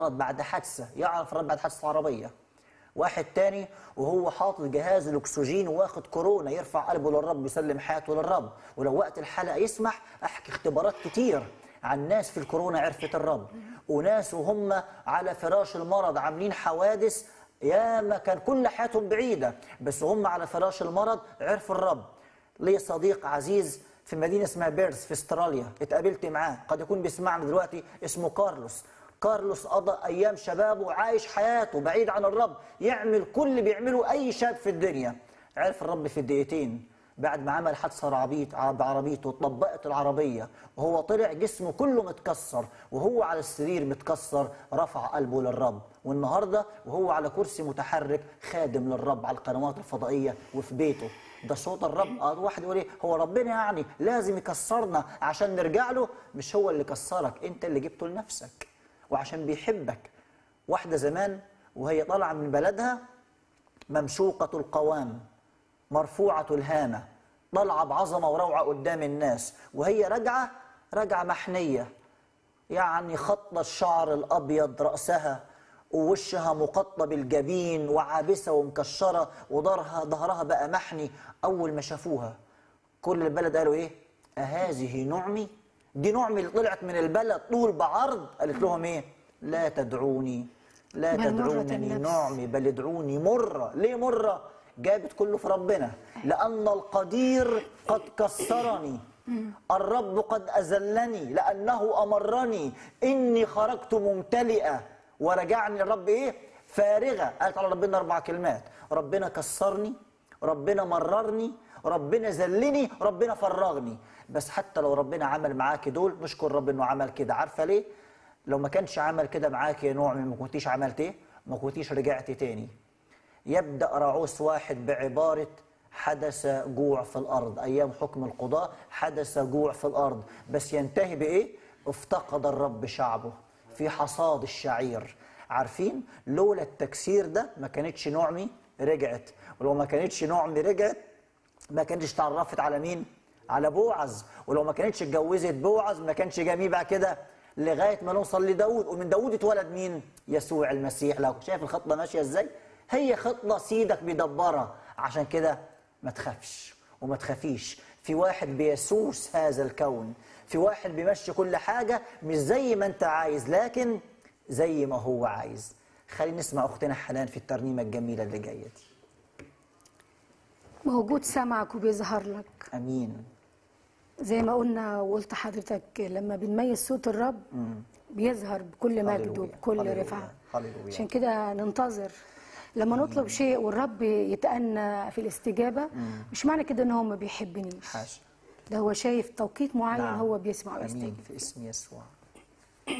بعد حادثة يعرف الرب بعد حادثة عربية واحد تاني وهو حاطط جهاز الاكسجين واخد كورونا يرفع قلبه للرب يسلم حياته للرب ولو وقت الحلقه يسمح احكي اختبارات كتير عن ناس في الكورونا عرفت الرب وناس وهم على فراش المرض عاملين حوادث ياما كان كل حياتهم بعيده بس هم على فراش المرض عرفوا الرب لي صديق عزيز في مدينه اسمها بيرث في استراليا اتقابلت معاه قد يكون بيسمعنا دلوقتي اسمه كارلوس كارلوس قضى ايام شبابه عايش حياته بعيد عن الرب يعمل كل اللي بيعمله اي شاب في الدنيا عرف الرب في دقيقتين بعد ما عمل حادثه عربيت بعربيته اتطبقت العربيه وهو طلع جسمه كله متكسر وهو على السرير متكسر رفع قلبه للرب والنهارده وهو على كرسي متحرك خادم للرب على القنوات الفضائيه وفي بيته ده صوت الرب اه واحد يقول ايه هو ربنا يعني لازم يكسرنا عشان نرجع له مش هو اللي كسرك انت اللي جبته لنفسك وعشان بيحبك واحدة زمان وهي طالعة من بلدها ممشوقة القوام مرفوعة الهامة طالعة بعظمة وروعة قدام الناس وهي راجعة راجعة محنية يعني خط الشعر الأبيض رأسها ووشها مقطب الجبين وعابسة ومكشرة وظهرها ظهرها بقى محني أول ما شافوها كل البلد قالوا إيه أهذه نعمي دي نعمي اللي طلعت من البلد طول بعرض قالت لهم ايه لا تدعوني لا بل مرة تدعونني النفس. نعمي بل ادعوني مرة ليه مرة جابت كله في ربنا لأن القدير قد كسرني الرب قد أذلني لأنه أمرني إني خرجت ممتلئة ورجعني الرب إيه فارغة قالت على ربنا أربع كلمات ربنا كسرني ربنا مررني ربنا ذلني ربنا فرغني بس حتى لو ربنا عمل معاك دول نشكر رب انه عمل كده عارفه ليه لو ما كانش عمل كده معاك يا نعمي ما كنتيش عملت ايه ما كنتيش رجعت تاني يبدا رعوس واحد بعباره حدث جوع في الارض ايام حكم القضاء حدث جوع في الارض بس ينتهي بايه افتقد الرب شعبه في حصاد الشعير عارفين لولا التكسير ده ما كانتش نعمي رجعت ولو ما كانتش نعمي رجعت ما كانتش تعرفت على مين على بوعز ولو ما كانتش اتجوزت بوعز ما كانش جميل بقى كده لغايه ما نوصل لداود ومن داود اتولد مين يسوع المسيح لو شايف الخطه ماشيه ازاي هي خطه سيدك بيدبرها عشان كده ما تخافش وما تخافيش في واحد بيسوس هذا الكون في واحد بيمشي كل حاجه مش زي ما انت عايز لكن زي ما هو عايز خلينا نسمع اختنا حنان في الترنيمه الجميله اللي جايه دي موجود سمعك وبيظهر لك امين زي ما قلنا وقلت حضرتك لما بنميز صوت الرب بيظهر بكل مجد هللويا. وبكل هللويا. رفعه هللويا. عشان كده ننتظر لما نطلب شيء والرب يتأنى في الاستجابة مش معنى كده ان هو ما بيحبنيش حاشا ده هو شايف توقيت معين نعم. هو بيسمع امين ويستجيب في اسم يسوع